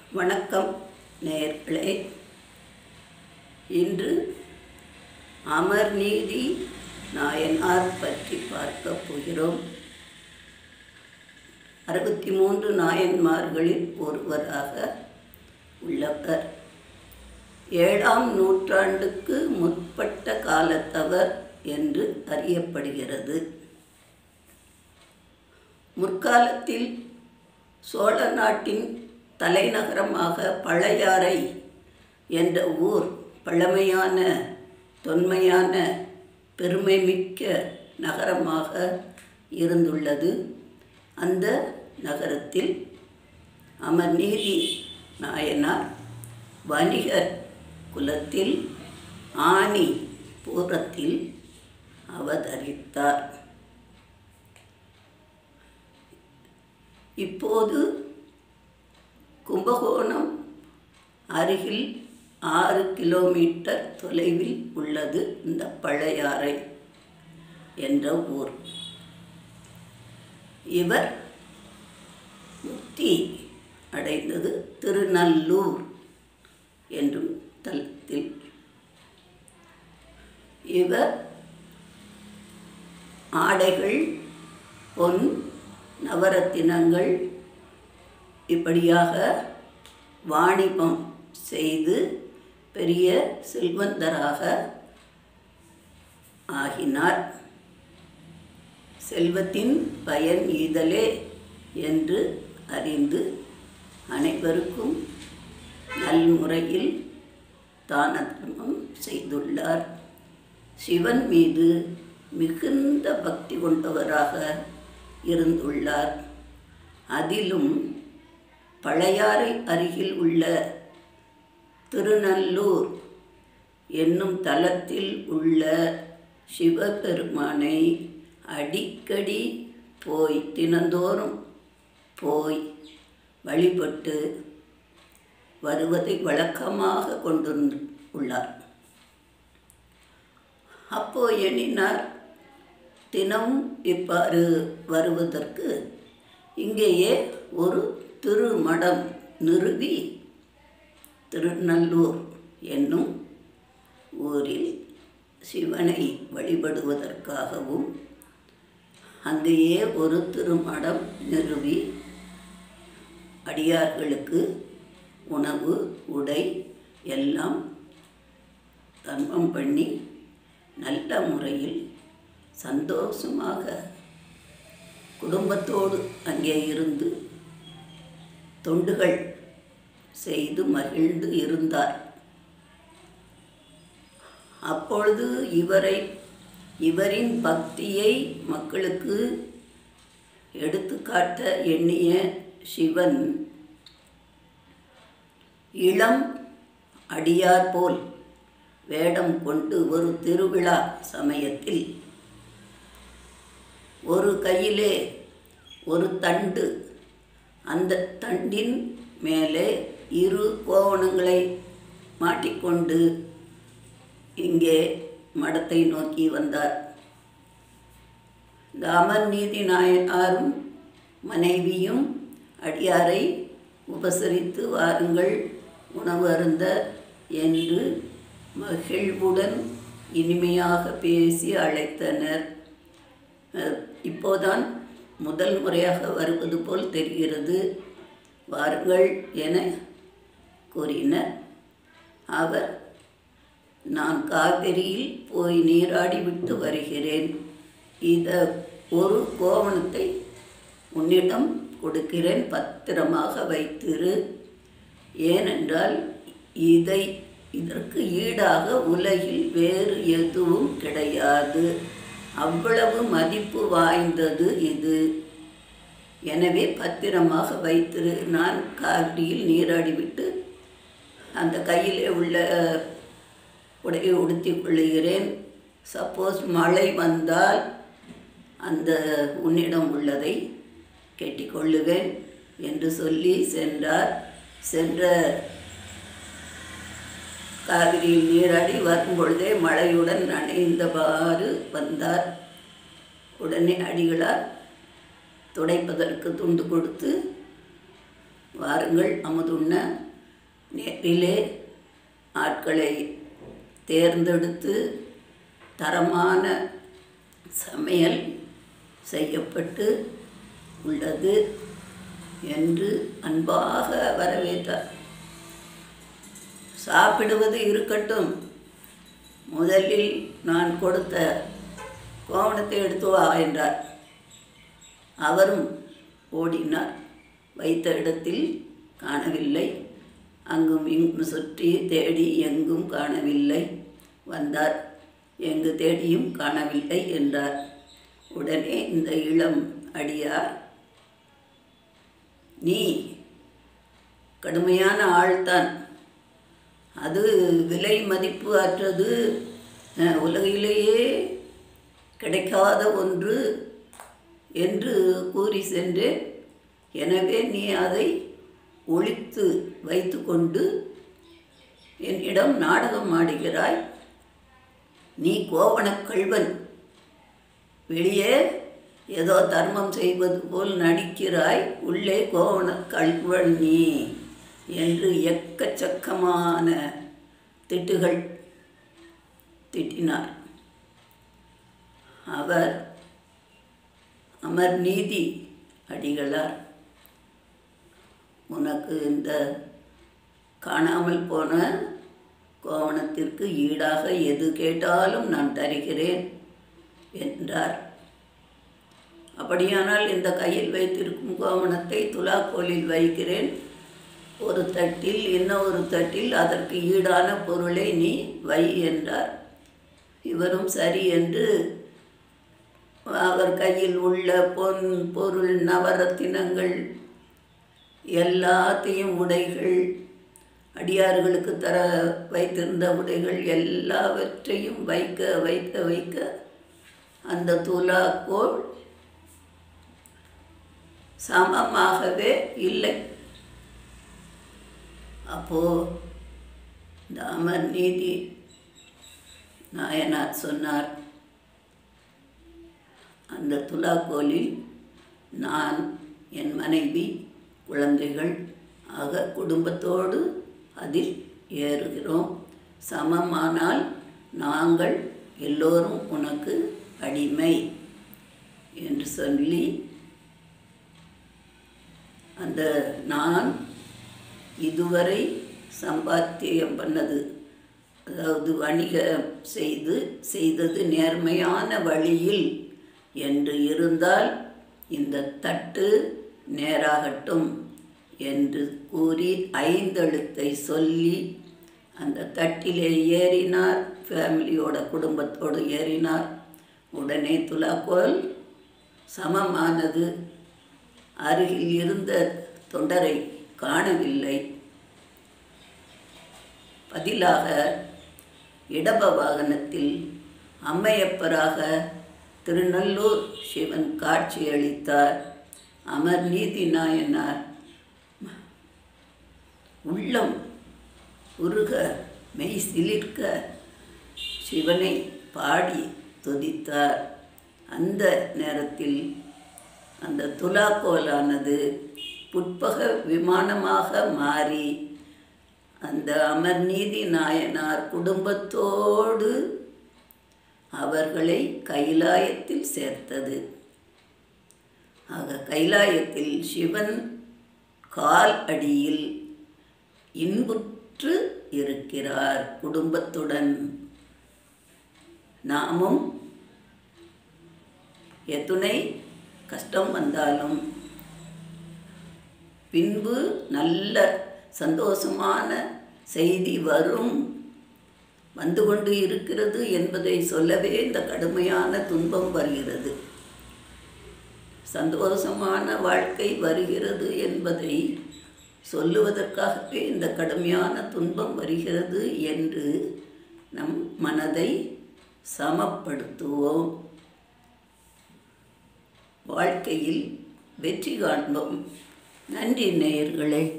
வணக்கம் நேயர்களே இன்று அமர்நீதி நாயனார் பற்றி பார்க்க போகிறோம் அறுபத்தி மூன்று நாயன்மார்களில் ஒருவராக உள்ளவர் ஏழாம் நூற்றாண்டுக்கு முற்பட்ட காலத்தவர் என்று அறியப்படுகிறது முற்காலத்தில் சோழ நாட்டின் தலைநகரமாக பழையாறை என்ற ஊர் பழமையான தொன்மையான பெருமைமிக்க நகரமாக இருந்துள்ளது அந்த நகரத்தில் அமர்நீதி நாயனார் வணிகர் குலத்தில் ஆணி பூரத்தில் அவதரித்தார் இப்போது கும்பகோணம் அருகில் ஆறு கிலோமீட்டர் தொலைவில் உள்ளது இந்த பழையாறை என்ற ஊர் இவர் முக்தி அடைந்தது திருநல்லூர் என்றும் தலத்தில் இவர் ஆடைகள் பொன் நவரத்தினங்கள் இப்படியாக வாணிபம் செய்து பெரிய செல்வந்தராக ஆகினார் செல்வத்தின் பயன் ஈதலே என்று அறிந்து அனைவருக்கும் நல்முறையில் தான தர்மம் செய்துள்ளார் சிவன் மீது மிகுந்த பக்தி கொண்டவராக இருந்துள்ளார் அதிலும் பழையாறை அருகில் உள்ள திருநல்லூர் என்னும் தலத்தில் உள்ள சிவபெருமானை அடிக்கடி போய் தினந்தோறும் போய் வழிபட்டு வருவதை வழக்கமாக கொண்டு உள்ளார் அப்போ எண்ணினார் தினம் இவ்வாறு வருவதற்கு இங்கேயே ஒரு திருமடம் நிறுவி திருநல்லூர் என்னும் ஊரில் சிவனை வழிபடுவதற்காகவும் அங்கேயே ஒரு திருமடம் நிறுவி அடியார்களுக்கு உணவு உடை எல்லாம் தர்மம் பண்ணி நல்ல முறையில் சந்தோஷமாக குடும்பத்தோடு அங்கே இருந்து தொண்டுகள் செய்து மகிழ்ந்து இருந்தார் அப்பொழுது இவரை இவரின் பக்தியை மக்களுக்கு எடுத்துக்காட்ட எண்ணிய சிவன் இளம் அடியார் போல் வேடம் கொண்டு ஒரு திருவிழா சமயத்தில் ஒரு கையிலே ஒரு தண்டு அந்த தண்டின் மேலே இரு கோவணங்களை மாட்டிக்கொண்டு இங்கே மடத்தை நோக்கி வந்தார் இந்த அமர்நீதி நாயனாரும் மனைவியும் அடியாரை உபசரித்து வாருங்கள் உணவு அருந்த என்று மகிழ்வுடன் இனிமையாக பேசி அழைத்தனர் இப்போதான் முதல் முறையாக வருவது போல் தெரிகிறது வாருங்கள் என கூறினர் அவர் நான் காவிரியில் போய் நீராடி விட்டு வருகிறேன் இத ஒரு கோவணத்தை உன்னிடம் கொடுக்கிறேன் பத்திரமாக வைத்திரு ஏனென்றால் இதை இதற்கு ஈடாக உலகில் வேறு எதுவும் கிடையாது அவ்வளவு மதிப்பு வாய்ந்தது இது எனவே பத்திரமாக வைத்திரு நான் காவிரியில் நீராடிவிட்டு அந்த கையிலே உள்ள உடையை உடுத்தி கொள்ளுகிறேன் சப்போஸ் மழை வந்தால் அந்த உன்னிடம் உள்ளதை கெட்டிக்கொள்ளுவேன் என்று சொல்லி சென்றார் சென்ற காவிரியில் நீராடி வரும்பொழுதே மழையுடன் நனைந்தவாறு வந்தார் உடனே அடிகளார் துடைப்பதற்கு துண்டு கொடுத்து வாருங்கள் அமுதுண்ண நேரிலே ஆட்களை தேர்ந்தெடுத்து தரமான சமையல் செய்யப்பட்டு உள்ளது என்று அன்பாக வரவேற்றார் சாப்பிடுவது இருக்கட்டும் முதலில் நான் கொடுத்த கோவணத்தை எடுத்து வா என்றார் அவரும் ஓடினார் வைத்த இடத்தில் காணவில்லை அங்கும் இங்கும் சுற்றி தேடி எங்கும் காணவில்லை வந்தார் எங்கு தேடியும் காணவில்லை என்றார் உடனே இந்த இளம் அடியார் நீ கடுமையான ஆள்தான் அது விலை மதிப்பு அற்றது அஹ், உலகிலேயே கிடைக்காத ஒன்று என்று கூறி சென்றேன் எனவே நீ அதை ஒழித்து வைத்துக்கொண்டு என்னிடம் நாடகம் ஆடுகிறாய் நீ கோவணக் கள்வன் வெளியே ஏதோ தர்மம் செய்வது போல் நடிக்கிறாய் உள்ளே கோவணக் கள்வன் நீ என்று எக்கச்சக்கமான திட்டுகள் திட்டினார் அவர் அமர் நீதி அடிகளார் உனக்கு இந்த காணாமல் போன கோவணத்திற்கு ஈடாக எது கேட்டாலும் நான் தருகிறேன் என்றார் அப்படியானால் இந்த கையில் வைத்திருக்கும் கோவணத்தை துலாக்கோலில் வைக்கிறேன் ஒரு தட்டில் இன்னொரு தட்டில் அதற்கு ஈடான பொருளை நீ வை என்றார் இவரும் சரி என்று அவர் கையில் உள்ள பொன் பொருள் நவரத்தினங்கள் எல்லாத்தையும் உடைகள் அடியார்களுக்கு தர வைத்திருந்த உடைகள் எல்லாவற்றையும் வைக்க வைக்க வைக்க அந்த துலாக்கோள் சமமாகவே இல்லை அப்போ இந்த அமர் நீதி நாயனார் சொன்னார் அந்த துலாக்கோலில் நான் என் மனைவி குழந்தைகள் ஆக குடும்பத்தோடு அதில் ஏறுகிறோம் சமமானால் நாங்கள் எல்லோரும் உனக்கு அடிமை என்று சொல்லி அந்த நான் இதுவரை சம்பாத்தியம் பண்ணது அதாவது வணிகம் செய்து செய்தது நேர்மையான வழியில் என்று இருந்தால் இந்த தட்டு நேராகட்டும் என்று கூறி ஐந்தெழுத்தை சொல்லி அந்த தட்டிலே ஏறினார் ஃபேமிலியோட குடும்பத்தோடு ஏறினார் உடனே துலாக்கோல் சமமானது அருகில் இருந்த தொண்டரை காணவில்லை பதிலாக இடப வாகனத்தில் அம்மையப்பராக திருநல்லூர் சிவன் காட்சியளித்தார் அமர் நீதி நாயனார் உள்ளம் உருக மெய் சிலிர்க்க சிவனை பாடி துதித்தார் அந்த நேரத்தில் அந்த துலாக்கோலானது புட்பக விமானமாக மாறி அந்த அமர்நீதி நாயனார் குடும்பத்தோடு அவர்களை கைலாயத்தில் சேர்த்தது ஆக கைலாயத்தில் சிவன் கால் அடியில் இன்புற்று இருக்கிறார் குடும்பத்துடன் நாமும் எத்துணை கஷ்டம் வந்தாலும் பின்பு நல்ல சந்தோஷமான செய்தி வரும் வந்து கொண்டு இருக்கிறது என்பதை சொல்லவே இந்த கடுமையான துன்பம் வருகிறது சந்தோஷமான வாழ்க்கை வருகிறது என்பதை சொல்லுவதற்காகவே இந்த கடுமையான துன்பம் வருகிறது என்று நம் மனதை சமப்படுத்துவோம் வாழ்க்கையில் வெற்றி காண்போம் நன்றி நேயர்களே